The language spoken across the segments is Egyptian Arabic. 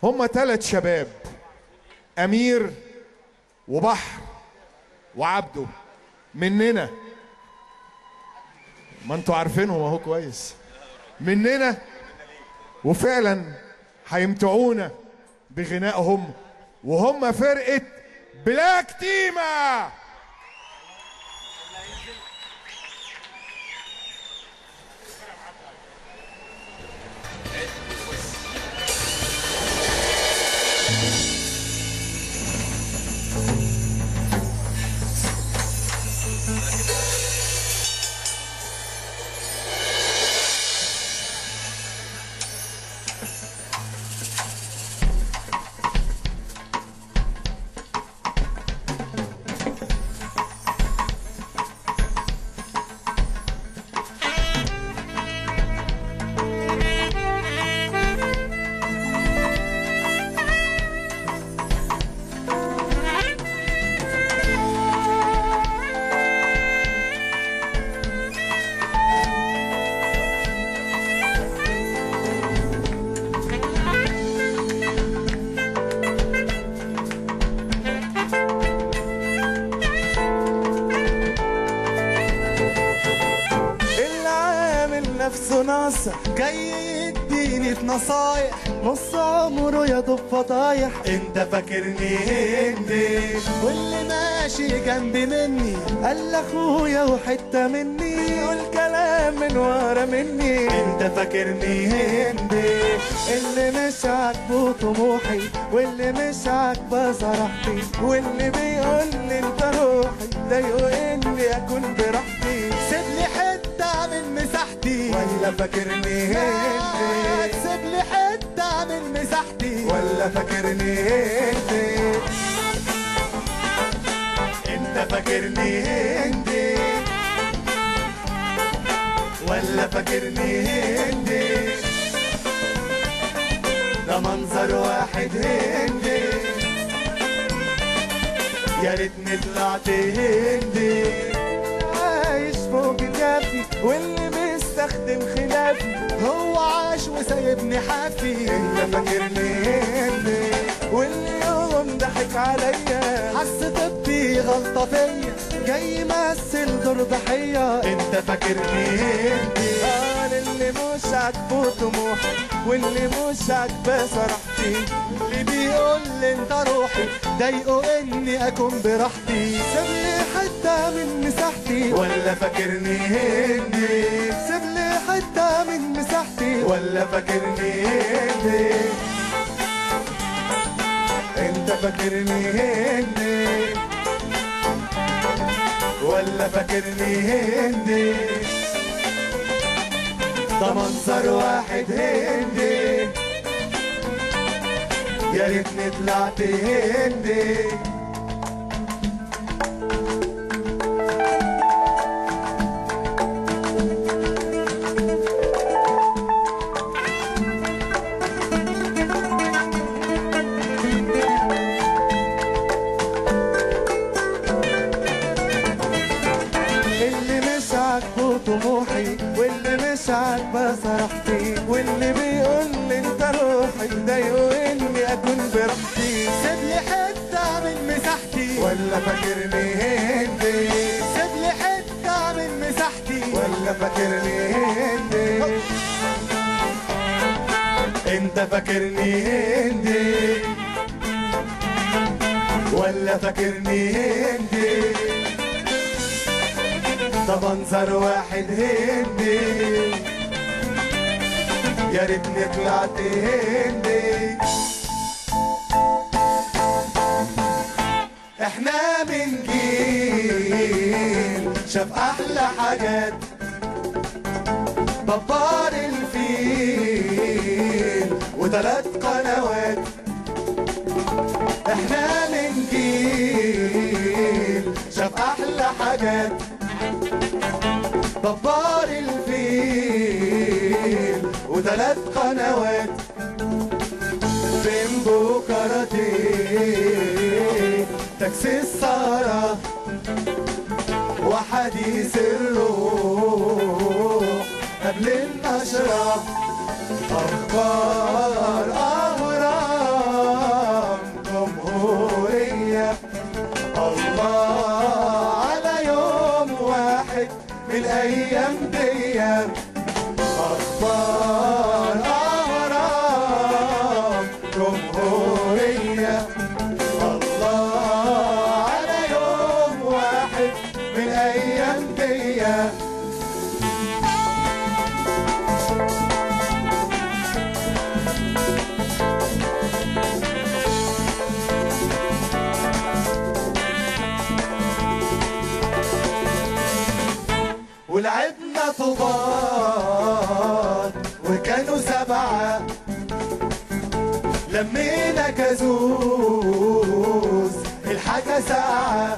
هم ثلاث شباب امير وبحر وعبده مننا ما انتوا عارفينهم اهو كويس مننا وفعلا هيمتعونا بغنائهم وهم فرقة بلاك تيما اللي عامل نفسه ناصح جاي يديني في نصايح نص عمره يا دوب فضايح انت فاكرني هندي واللي ماشي جنبي مني قال اخويا وحته مني يقول كلام من ورا مني انت فاكرني هندي اللي مش عاجبه طموحي واللي مش عاجبه صراحتي واللي بيقول لي انت روحي ضايقه اني اكون براحتي سيب لي حته من مساحتي ولا فاكرني هندي سيب لي حته من مساحتي ولا فاكرني هندي انت فاكرني هندي ولا فاكرني هندي ده منظر واحد هندي يا ريتني طلعت هندي عايش فوق كافي واللي بيستخدم خلافي هو عاش وسايبني حافي انت فاكرني هندي واللي يوم ضحك عليا حس طبي غلطة فيا جاي يمثل دور ضحية انت فاكرني هندي قال اللي مش عاجبه طموحي واللي مش عاجباه صراحتي اللي بيقول لي انت روحي ضايقه اني اكون براحتي سيب لي حته من مساحتي ولا فاكرني هندي سيب لي حته من مساحتي ولا فاكرني هندي انت فاكرني هندي ولا فاكرني هندي ده منظر واحد هندي يا ريتني طلعت هندي اللي مش عاجبه طموحي واللي مش عاجبه صراحتي واللي بيقول لي انت روحي ضايقه اني اكون براحتي سيب لي حته من مساحتي ولا فاكرني هندي سيب لي حته من مساحتي ولا فاكرني هندي انت فاكرني هندي ولا فاكرني هندي ده منظر واحد هندي يا ريتني طلعت هندي احنا من جيل شاف احلى حاجات بابار الفيل وثلاث قنوات احنا من جيل شاف احلى حاجات بابار الفيل وثلاث قنوات بيمبو كاراتيه تاكسي السهرة وحديث الروح قبل النشرة أخبار أغراب جمهورية أخبار أهرام جمهورية الله على يوم واحد من أيام دي ولعبنا طوبات وكانوا سبعة لمينا كازوز الحاجة ساعة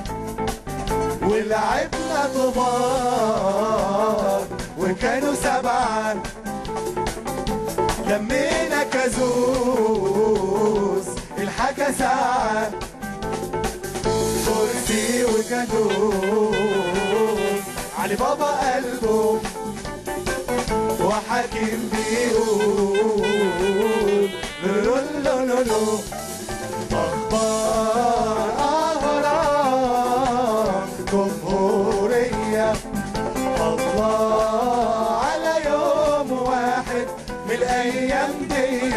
ولعبنا طوبات وكانوا سبعة لمينا كازوز الحاجة ساعة كرسي وكادوس علي بابا قلبه وحاكم بيقول لولو لولو أخبار أهرام جمهورية الله على يوم واحد من الأيام دي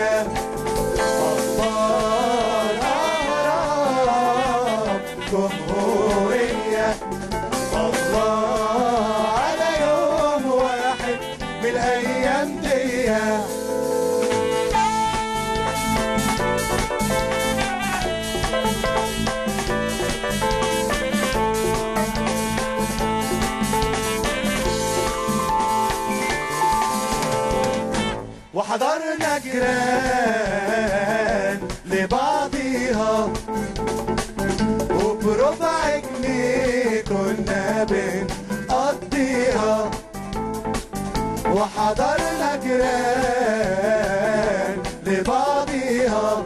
أخبار أهرام جمهورية الله على يوم واحد من الأيام دي وحضرنا جيران لبعضيها وبربع جنيه كنا بنقضيها وحضرنا جيران لبعضيها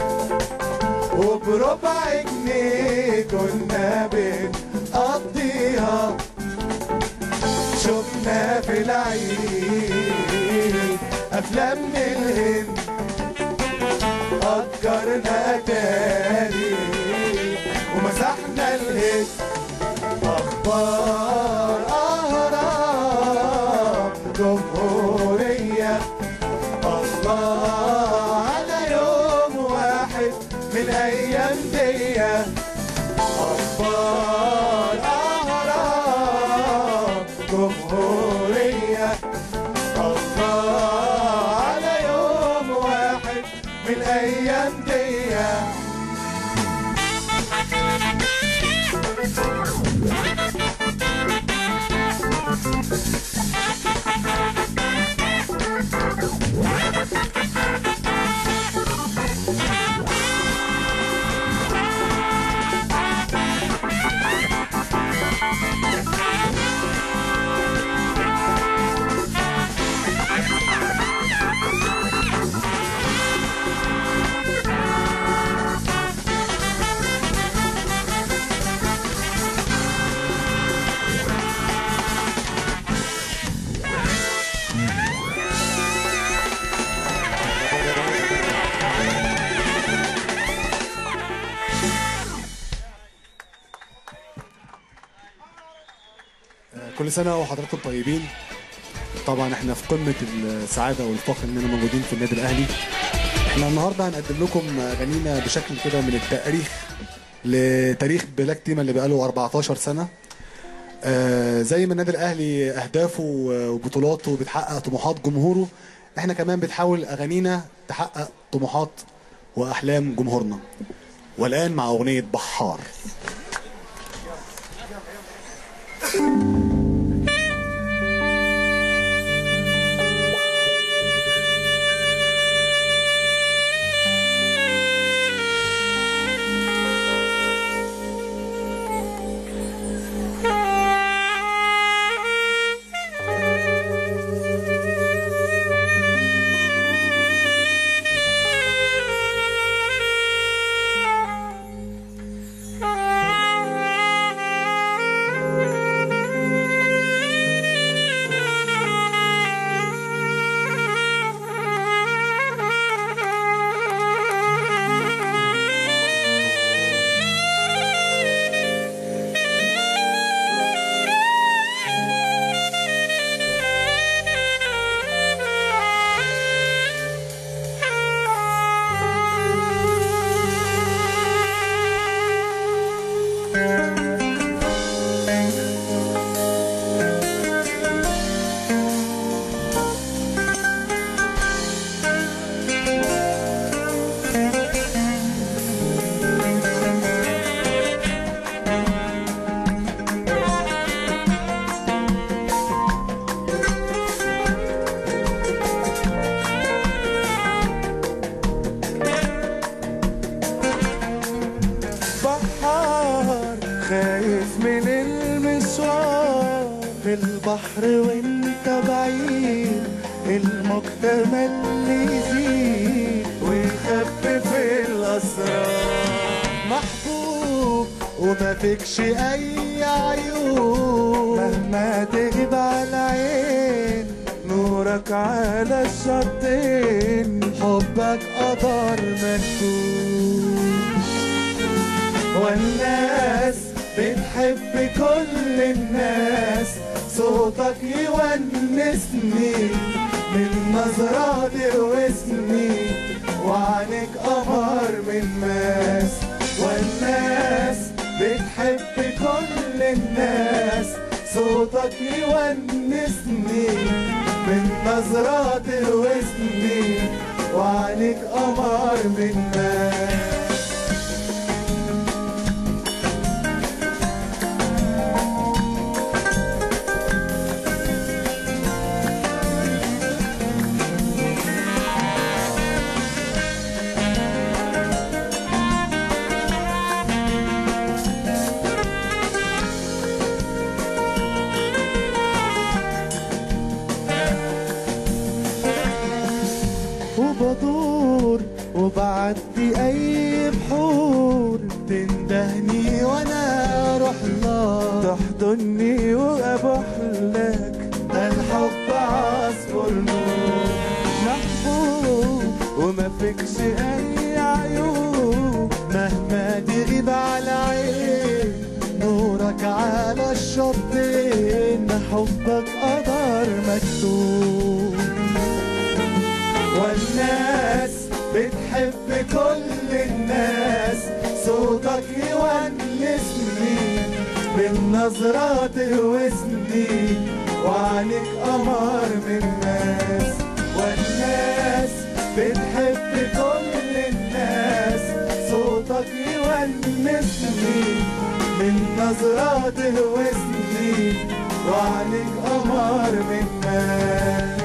وبربع جنيه كنا بنقضيها شفنا في العيد افلام من الهند اجرنا اتاري ومسحنا الهند اخبار اهرام جمهوريه الله على يوم واحد من ايام دي اخبار اهرام جمهوريه الله على يوم واحد من الايام دي كل سنة وحضراتكم طيبين طبعا احنا في قمة السعادة والفخر اننا موجودين في النادي الاهلي احنا النهاردة هنقدم لكم اغانينا بشكل كده من التاريخ لتاريخ بلاك تيما اللي بقاله 14 سنة آه زي ما النادي الاهلي اهدافه وبطولاته بتحقق طموحات جمهوره احنا كمان بتحاول اغانينا تحقق طموحات واحلام جمهورنا والان مع اغنية بحار Ah البحر وانت بعيد المجتمل يزيد ويخفف الاسرار محبوب وما فيكش اي عيوب مهما تغيب على العين نورك على الشطين حبك قدر مكتوب والناس بتحب كل الناس صوتك يونسني من نظرة تروسني وعنك قمر من ماس والناس بتحب كل الناس صوتك يونسني من نظرة تروسني وعنك قمر من ماس وبدور وبعدي اي بحور تندهني وانا اروح لك تحضني وابوح لك ده الحب عصفور نور محبوب وما فيكش اي عيوب مهما تغيب على عين نورك على الشطين حبك قدر مكتوب والناس بتحب كل الناس صوتك يونسني بالنظرة تهوسني وعنك قمر من ناس والناس بتحب كل الناس صوتك يونسني من نظرة تهوسني وعنك قمر من ناس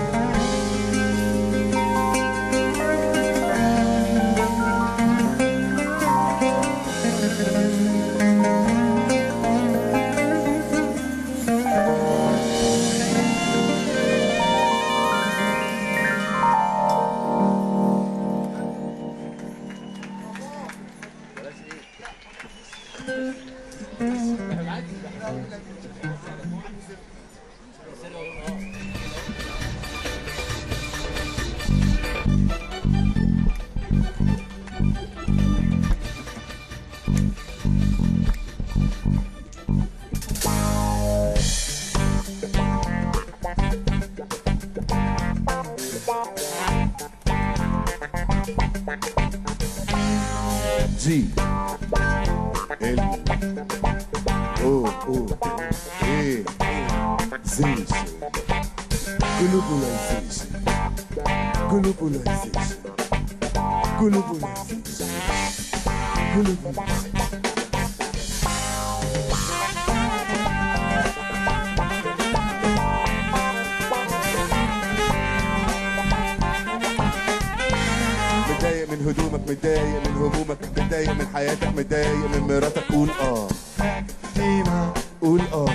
جي ال او او ايه زيش Globalization. Globalization. Globalization. Globalization. متضايق من هدومك متضايق من همومك متضايق من حياتك متضايق من مراتك قول اه ديما قول اه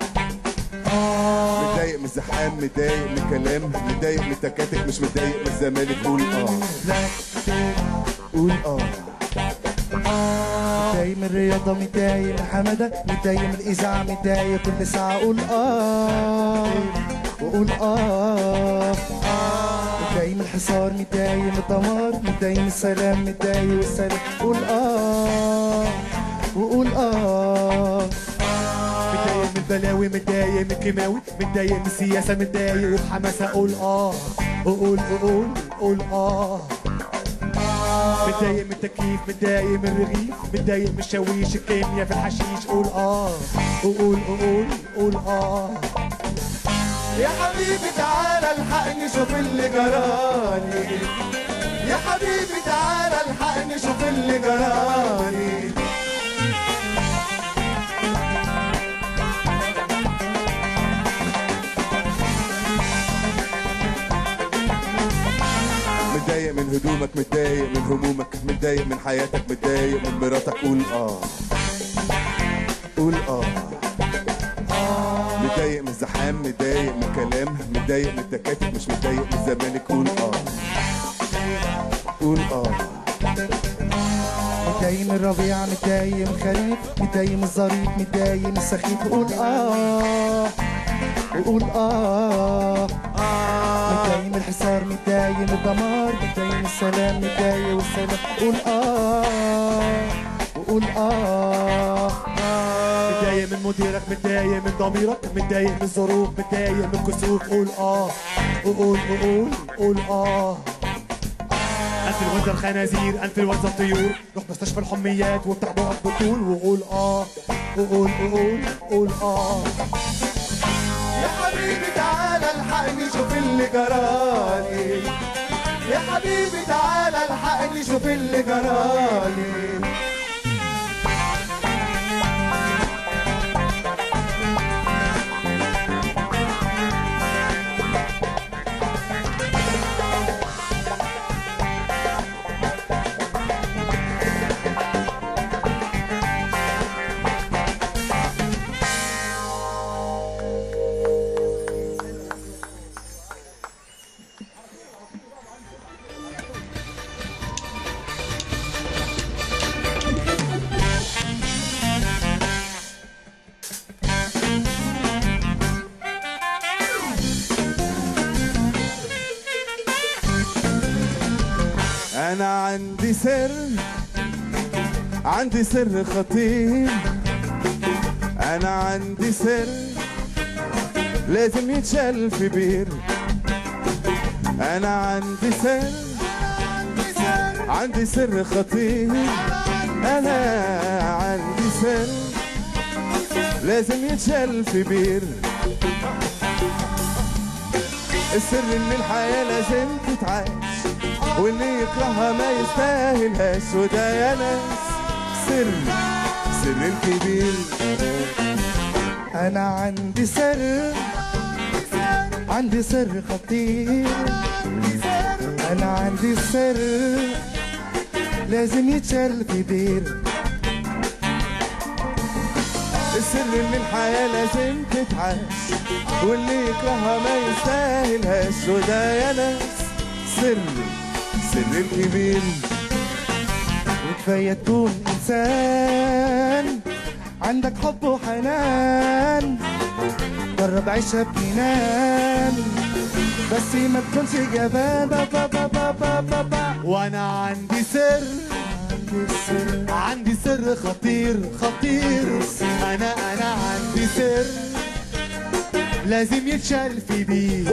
متضايق من الزحام متضايق من الكلام متضايق من التكاتك مش متضايق من الزمالك قول اه لا ديما قول اه متضايق من الرياضة متضايق من حمادة متضايق من الإذاعة متضايق كل ساعة أقول آه وأقول آه متضايق من الحصار متضايق من الدمار متضايق من السلام متضايق والسلام قول آه وقول آه متضايق من البلاوي متضايق من الكيماوي متضايق من السياسة متضايق وبحماسة أقول آه وقول وقول قول آه متضايق من التكييف متضايق من الرغيف متضايق من الشاويش الكيمياء في الحشيش قول اه وقول وقول قول اه يا حبيبي تعالى الحقني شوف اللي جرالي يا حبيبي تعالى الحقني شوف اللي جرالي متضايق من هدومك متضايق من همومك متضايق من حياتك متضايق من مراتك قول اه قول اه متضايق من الزحام متضايق من كلامها متضايق من التكاتك مش متضايق من الزمالك قول اه قول اه متضايق من الربيع متضايق من الخريف متضايق من الظريف متضايق من السخيف وقول اه وقول اه متضايق من الحصار متضايق من الدمار متضايق من السلام متضايق والسلام قول اه وقول اه متضايق من مديرك متضايق من ضميرك متضايق من الظروف متضايق من الكسوف قول اه وقول وقول قول اه انت الوزة الخنازير انت الوزة الطيور روح مستشفى الحميات وافتح بقك بطول وقول اه وقول وقول قول اه يا حبيبي تعالى الحقني شوف اللي جرالي يا حبيبي تعالى الحقني شوف اللي جرالي انا عندي سر عندي سر خطير انا عندي سر لازم يتشال في بير انا عندي سر عندي سر خطير انا عندي سر لازم يتشال في بير السر ان الحياة لازم تتعاش واللي يكرهها ما يستاهلهاش وده يا ناس سر سر الكبير انا عندي سر عندي سر خطير انا عندي سر لازم يتشال في بير السر ان الحياة لازم تتعاش واللي يكرهها ما يستاهلهاش وده يا ناس سر سر الكبير وكفاية تكون إنسان عندك حب وحنان جرب عيشها بجنان بس ما تكونش جبان با با با با با با با. وانا عندي سر عندي سر عندي سر خطير خطير انا انا عندي سر لازم يتشال في بيه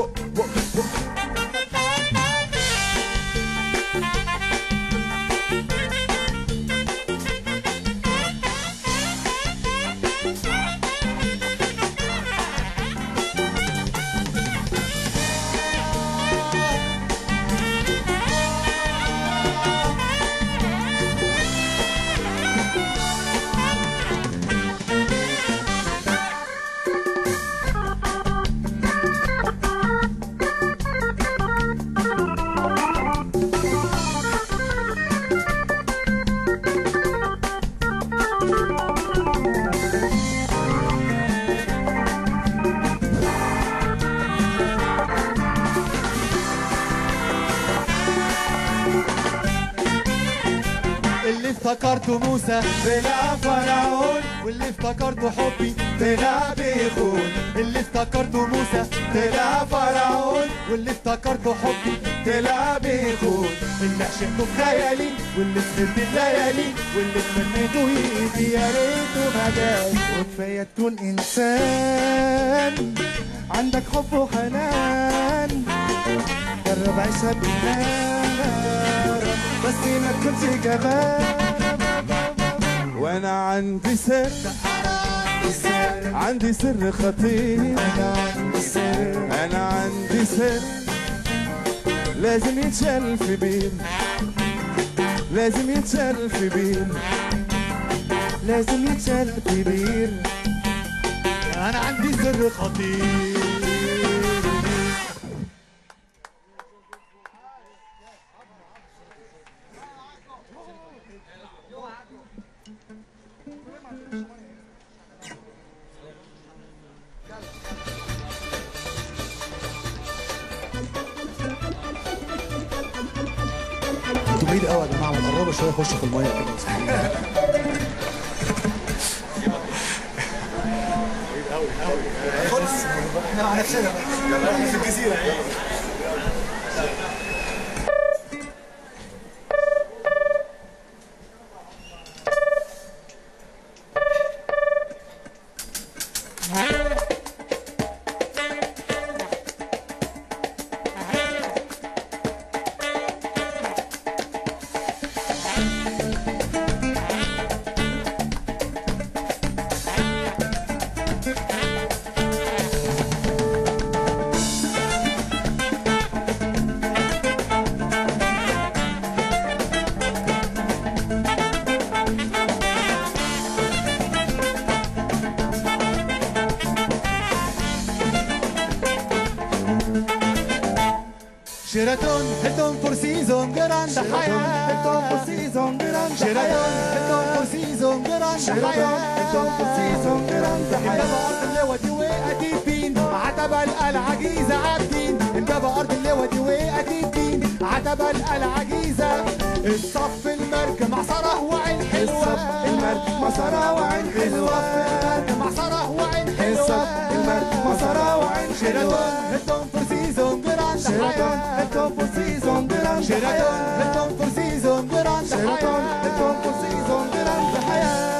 اللي افتكرته موسى طلع فرعون واللي افتكرته حبي طلع بيخون اللي افتكرته موسى طلع فرعون واللي افتكرته حبي طلع بيخون اللي عشقته في خيالي واللي سهرت الليالي واللي تمنيته يجي يا ريته ما جاي وكفاية تكون إنسان عندك حب وحنان جرب عيشها بجنان بس ما تكونش جبان وانا عندي سر عندي سر خطير أنا عندي سر انا عندي سر لازم يتشال في بير لازم يتشال في بير لازم يتشال في بير انا عندي سر خطير كتير قوي يا جماعه ما تقربوا شويه خشوا في الميه كده احنا مع نفسنا احنا في الجزيره شيراتون هيلتون فور سيزون جراند حياة هيلتون فور سيزون جراند شيراتون هيلتون فور سيزون جراند حياة هيلتون فور سيزون جراند حياة أرض اللواء دي وقتيبين عتب القلعة جيزة عابدين انجاب أرض اللواء دي وقتيبين عتب القلعة جيزة الصف المركب معصرة وعين حلوة الصف المركب معصرة وعين حلوة الصف المركب معصرة وعين حلوة الصف المركب معصرة وعين حلوة شيراتون هيلتون فور سيزون جراند شيراتون هيلتون فور سيزون جراند شيراتون هيلتون فور سيزون جراند شيراتون هيلتون فور سيزون جراند حياة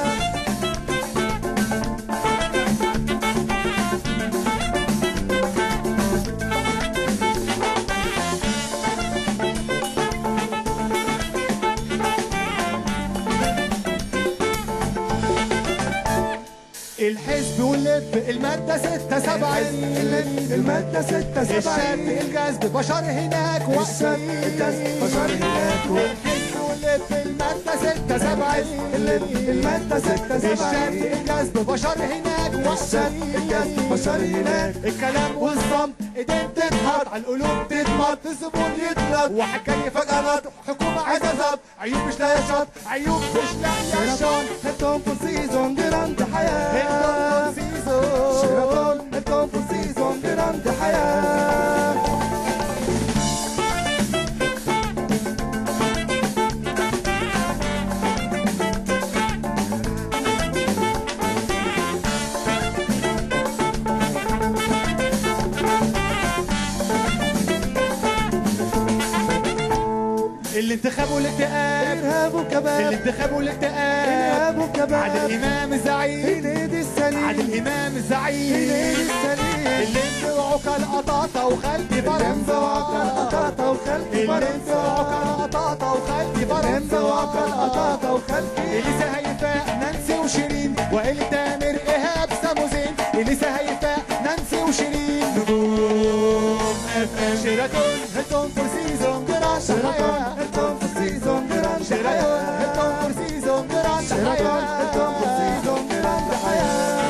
الحزب واللب المادة ستة سبعين المادة ستة سبعين الشاب الجذب بشر هناك والشاب الجذب بشر هناك الحزب واللب المادة ستة سبعين المادة ستة سبعين الشاب الجذب بشر هناك والشاب الجذب بشر هناك الكلام والصمت ايدين تتحط على القلوب تتمط الزبون يتلط واحد جاي فجأة نط حكومة عايزة ظبط عيوب مش لاقية شط عيوب مش لاقية شط هيلتون فور سيزون جراند حياة هيلتون فور سيزون شيراتون هيلتون فور سيزون جراند حياة الانتخاب والاكتئاب ارهاب وكباب الانتخاب والاكتئاب ارهاب وكباب عادل امام الزعيم الهدي السليم عادل امام الزعيم الهدي السليم اللي انتوعك القطاطة وخالتي فرنسا وعك القطاطة وخالتي فرنسا وعك القطاطة وخالتي فرنسا وعك القطاطة وخالتي اليسا هيفاء نانسي وشيرين وائل تامر ايهاب سامو زين اليسا هيفاء نانسي وشيرين نجوم اف ام شيراتون هيلتون فور سيزون جراند شيراتون هيلتون فور سيزون جراند شيراتون هيلتون فور سيزون جراند شيراتون هيلتون فور سيزون جراند حياة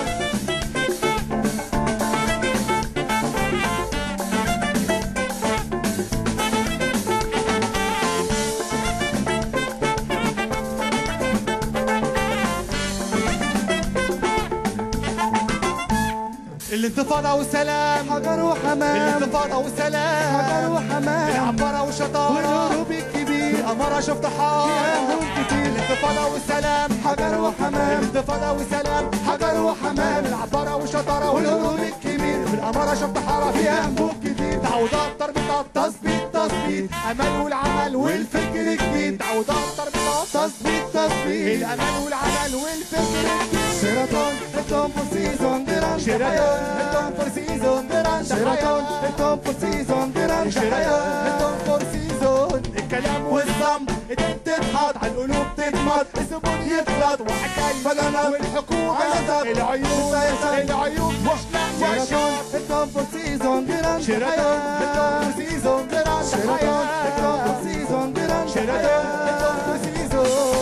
الانتفاضة والسلام حجر وحمام الانتفاضة والسلام حجر وحمام العبارة والشطارة والهروب الكبير الأمارة شفت حار كتير الانتفاضة والسلام حجر وحمام الانتفاضة والسلام حجر وحمام العبارة والشطارة والهروب الكبير في الأمارة شفت حارة فيها هموم كتير تعويضات تربيطات تظبيط تظبيط أمل والعمل والفكر جديد تعويضات تربيطات تظبيط تظبيط الأمل والعمل والفكر جديد شيراتون هيلتون فور سيزون جراند شيراتون هيلتون فور سيزون جراند شيراتون هيلتون فور سيزون جراند شيراتون هيلتون فور سيزون الكلام والصمت ايدين تتحط على القلوب تتمط الزبون يغلط وحكاية فجأة والحكومة عايزة العيوب العيوب مش لاقية شيراتون هيلتون فور سيزون جراند شيراتون هيلتون فور سيزون جراند شيراتون هيلتون فور سيزون جراند شيراتون هيلتون فور سيزون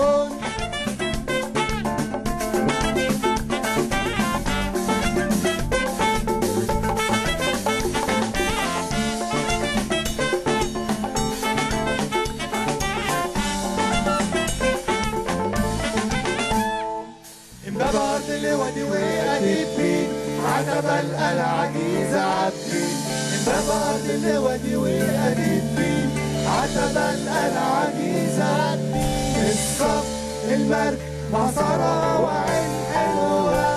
امبابة أرض الودي وأديب فين عتب القلعة جيزة عابدين امبابة أرض الودي وأديب فين عتبة العجيزة الصف المرك معصرة وعين حلوة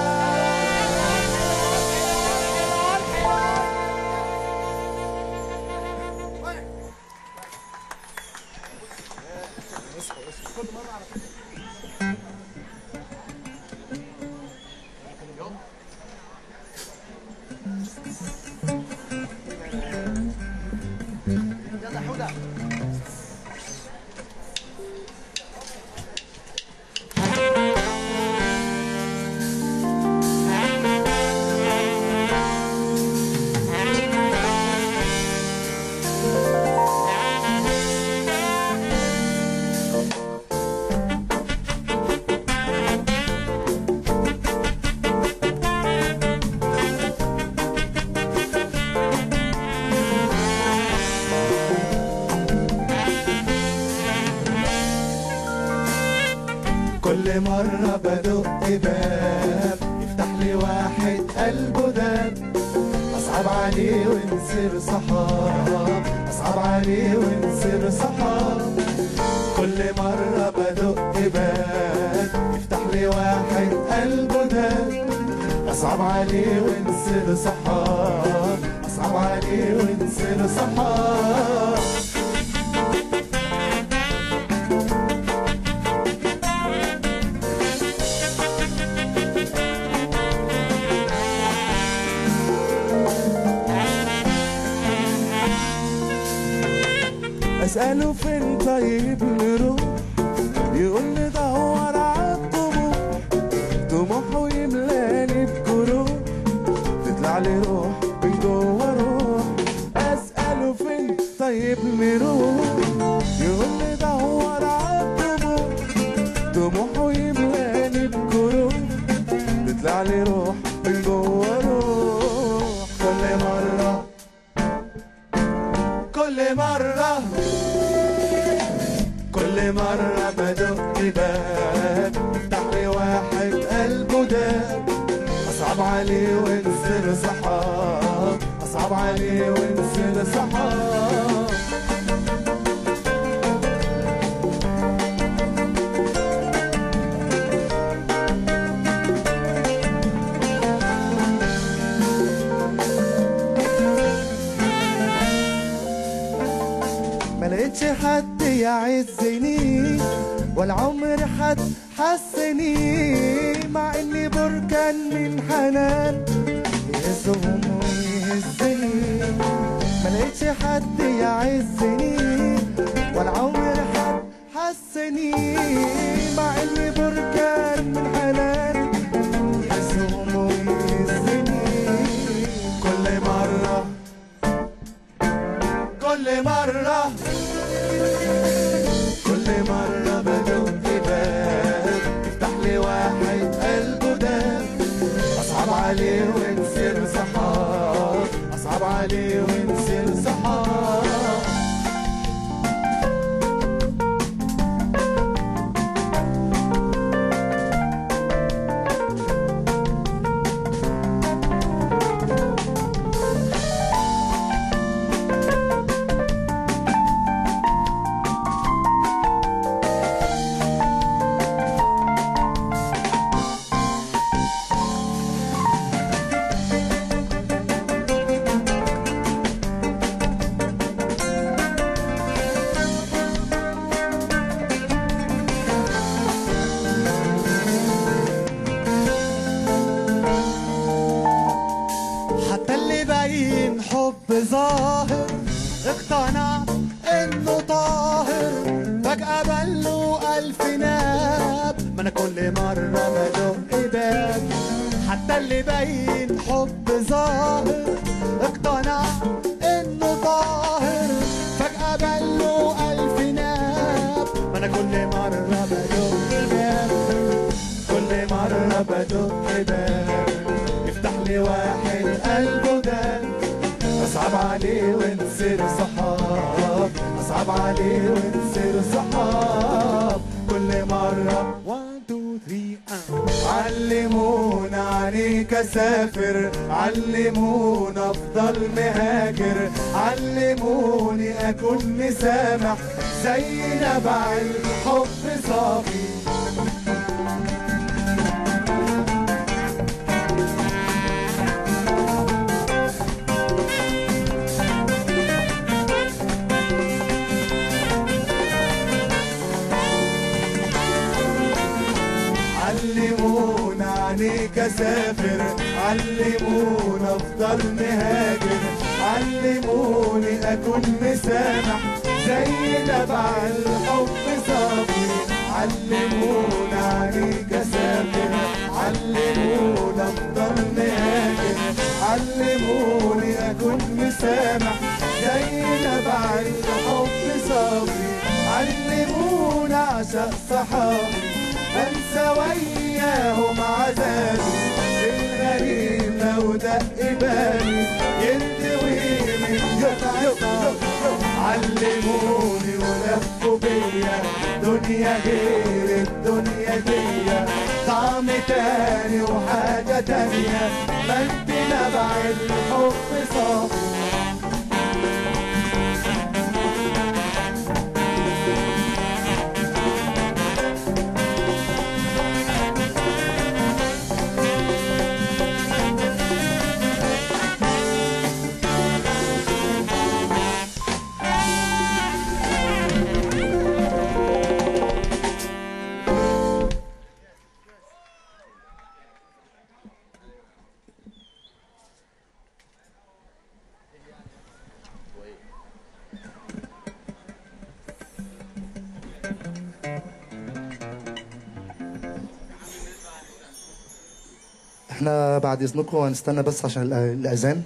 كل مرة بدق باب يفتح لي واحد قلبه داب أصعب عليه ونصير صحاب أصعب عليه ونصير صحاب كل مرة بدق باب يفتح لي واحد قلبه داب أصعب عليه ونصير صحاب أصعب عليه ونصير صحاب اساله فين طيب نروح يقول لي دور عالطموح طموحه يملاني بجروح تطلع لي روح من جوه روح اساله فين طيب نروح يقول لي دور عالطموح طموحه يملاني بجروح تطلع لي روح من جوه روح كل مره كل مرة كل مرة بدق باب يفتح لي واحد قلبه داب أصعب عليه ونصير صحاب أصعب عليه ونصير صحاب ما لقيتش حد يعزني ولا عمر حد حسني مع اني بركان من حنان يهزهم ويهزني ما لقيتش حد يعزني ولا عمر حد حسني مع اني بركان من حنان يهزهم ويهزني كل مره كل مرة كل مرة بدق باب يفتح لي واحد قلبه داب أصعب عليه ونصير صحاب أصعب عليه ونصير صحاب حتى اللي باين حب ظاهر اقتنعت انه طاهر فجأة بله ألف ناب ما انا كل مرة بدق باب حتى اللي باين حب ظاهر اقتنعت انه طاهر فجأة بله ألف ناب ما انا كل مرة بدق باب كل مرة بدق باب يفتح لي واحد قلبه داب أصعب عليه ونصير صحاب أصعب عليه ونصير صحاب كل مرة 1 2 3 علمونا عليه عنيك اسافر علمونا افضل مهاجر علموني اكون مسامح زي نبع الحب صافي علمونا عليك اسافر علمونا افضل مهاجر علموني اكون مسامح زي نبع الحب صافي علمونا عليك اسافر علمونا افضل مهاجر علموني اكون مسامح زي نبع الحب صافي علمونا عشق صحابي انسى وياهم عذابي الغريب لو دق بالي ينتوي من جمعتها علموني ولفوا بيا دنيا غير الدنيا دي طعم تاني وحاجة تانية مد نبع الحب صافي احنا بعد اذنكم هنستنى بس عشان الأ- الاذان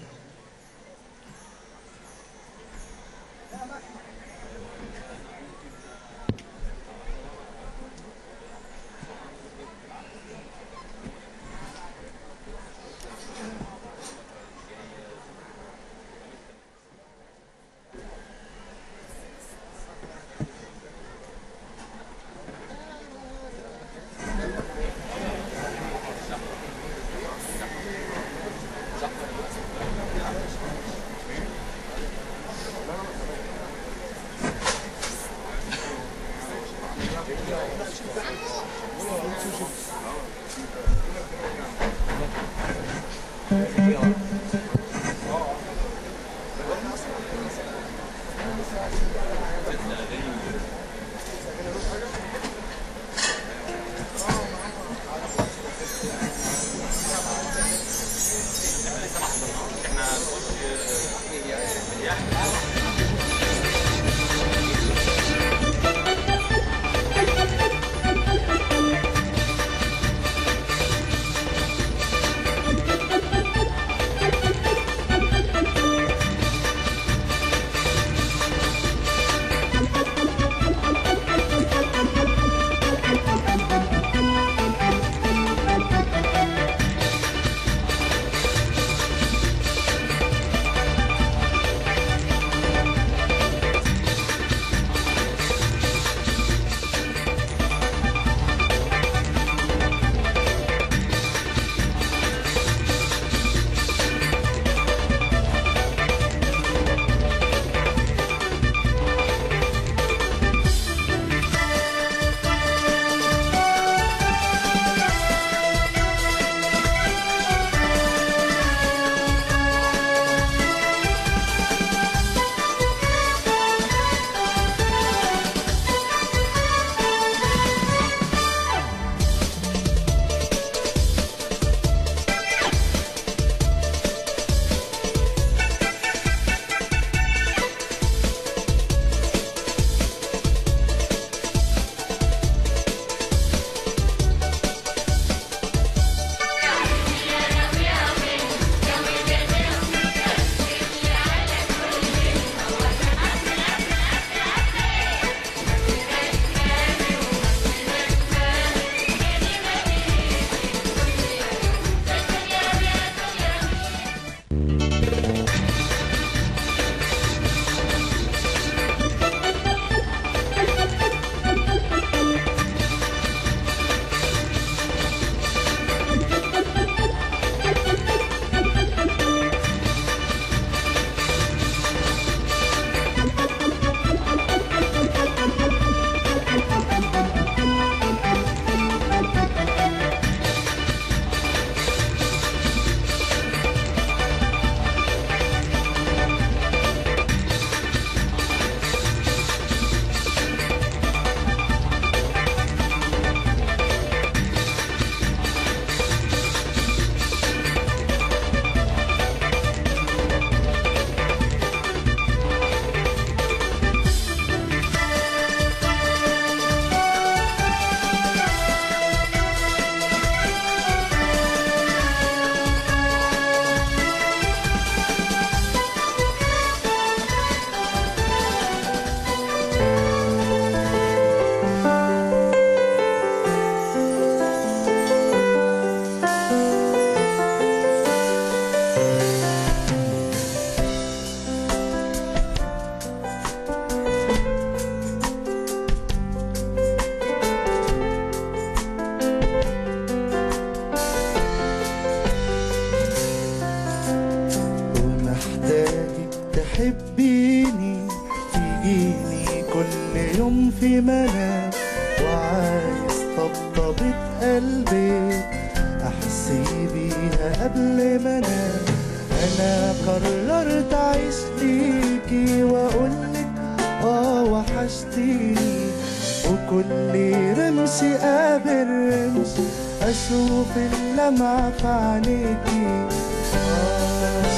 انا وعايز طبطبة قلبي احسي بيها قبل ما انام انا قررت اعيش ليكي واقولك اه وحشتيني وكل رمش قابل رمش اشوف اللمعة في عينيكي آه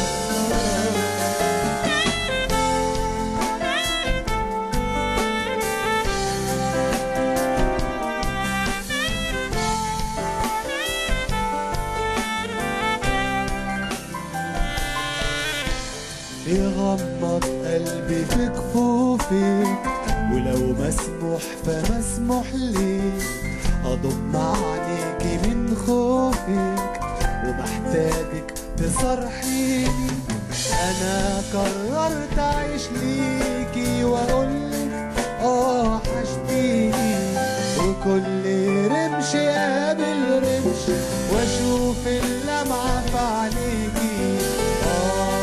يغمض قلبي في كفوفك ولو مسموح فمسموح لي اضم عينيكي من خوفك ومحتاجك تصرحيني انا قررت اعيش ليكي واقولك اه وحشتيني وكل رمش قابل رمش واشوف اللمعة في عينيكي آه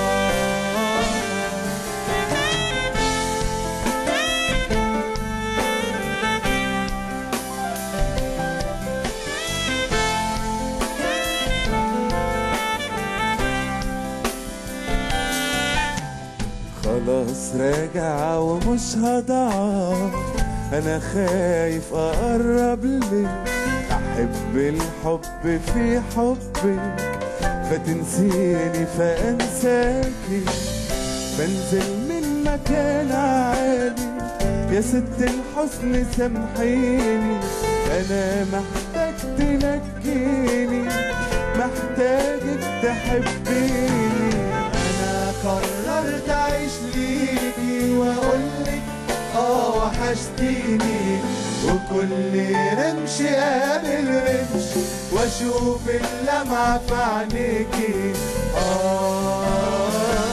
خلاص راجع ومش هضعف انا خايف اقرب لك احب الحب في حبك فتنسيني فانساكي بنزل من مكان عالي يا ست الحسن سامحيني انا محتاج تنجيني محتاجك تحبيني انا قررت اعيش ليكي واقولك اه وحشتيني وكل رمش قابل رمش واشوف اللمعة في عينيكي اه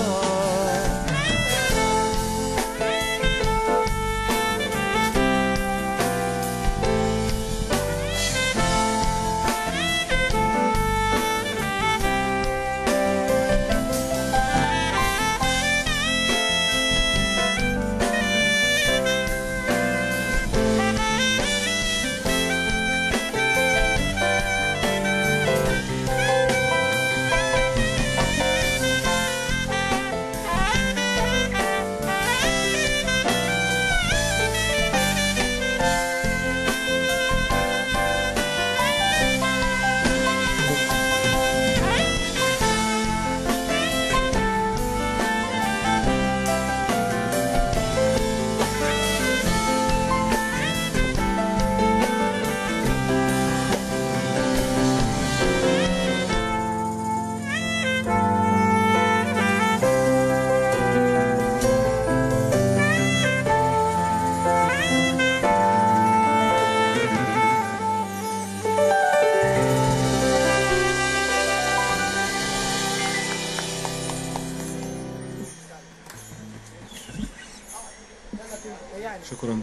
شكرا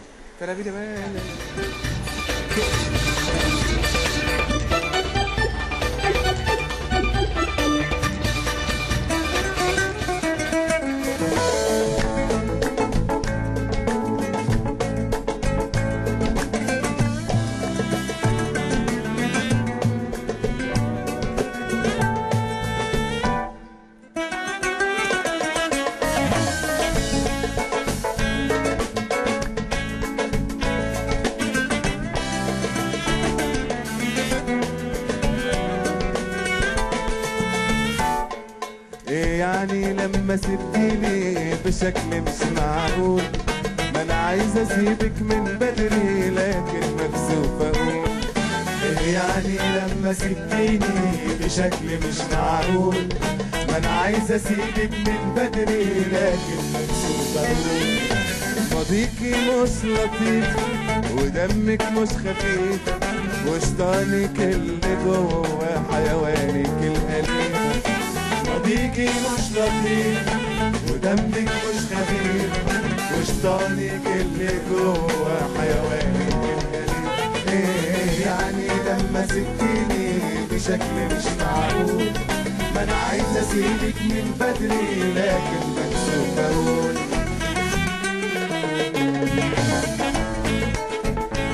ايه يعني لما سبتيني بشكل مش معقول ما انا عايز اسيبك من بدري لكن مكسوف اقول ايه يعني لما سبتيني بشكل مش معقول ما انا عايز اسيبك من بدري لكن مكسوف اقول ماضيكي مش لطيف ودمك مش خفيف وشطانك اللي جوه حيوانك الأليف ماضيكي مش لطيف ودمك مش خفيف وشطانك اللي جوه حيوانك الأليف ايه يعني لما سبتيني بشكل مش معقول ما انا عايز اسيبك من بدري لكن مكسوف اقول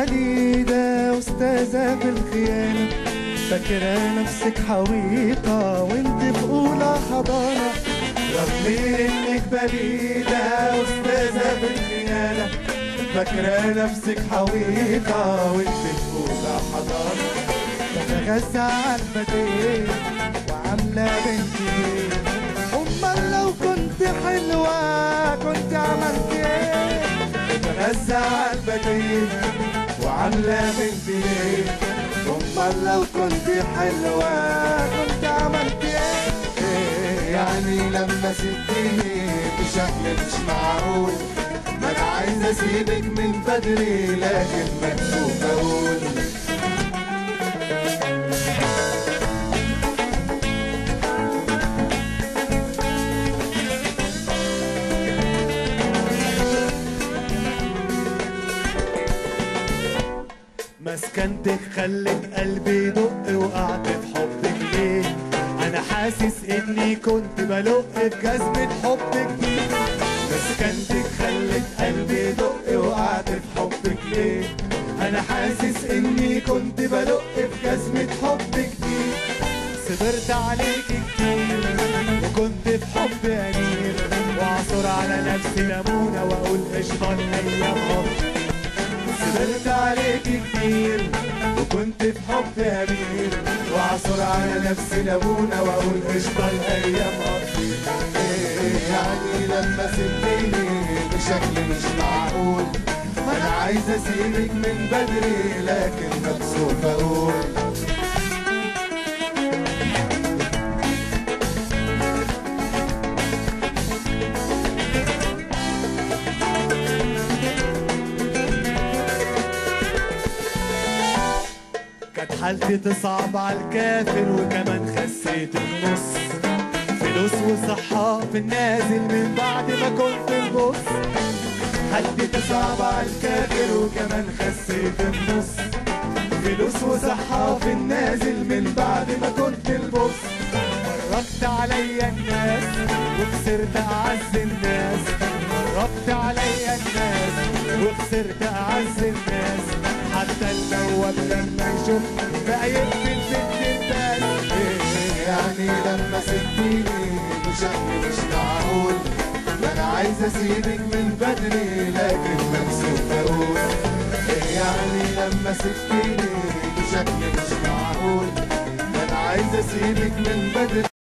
بليدة أستاذة في الخيانة فاكرة نفسك حويطة وانت في أولى حضانة رغم انك بليدة أستاذة في الخيانة فاكرة نفسك حويطة وانت في أولى حضانة بتغذى على البديل وعاملة بنتي أمال لو كنت حلوة كنت عملت ايه بتغذى على البديل وعاملة بنتي ايه أمال لو كنت حلوة كنت عملت ايه إيه يعني لما سبتني بشكل مش معقول ما انا عايز اسيبك من بدري لكن مكسوف اقول مسكنتك خلت قلبي يدق وقعت في حبك ليه انا حاسس اني كنت بلق في جزمة حبك دي مسكنتك خلت قلبي يدق وقعت في حبك ليه انا حاسس اني كنت بلق في جزمة حبك دي صبرت عليك كتير وكنت في حب امير واعصر على نفسي ليمونة واقول قشطة الايام غلط صبرت عليك كتير وكنت في حب امير واعصر على نفسي ليمونه واقول قشطه الايام قضي إيه يعني لما سبتني بشكل مش معقول ما انا عايز اسيبك من بدري لكن مكسوف اقول كانت حالتي تصعب على الكافر وكمان خسيت النص فلوس وصحة في النازل من بعد ما كنت البص حالتي تصعب على الكافر وكمان خسيت النص فلوس وصحة في النازل من بعد ما كنت البص فرجت عليا الناس وخسرت أعز الناس فرجت عليا الناس وخسرت أعز الناس حتى البواب لما يشوف بقى يقفل بنت الباب إيه يعني لما سبتني بشكل مش معقول ما انا عايز اسيبك من بدري لكن مكسوف اقول إيه يعني لما سبتني بشكل مش معقول ما انا عايز اسيبك من بدري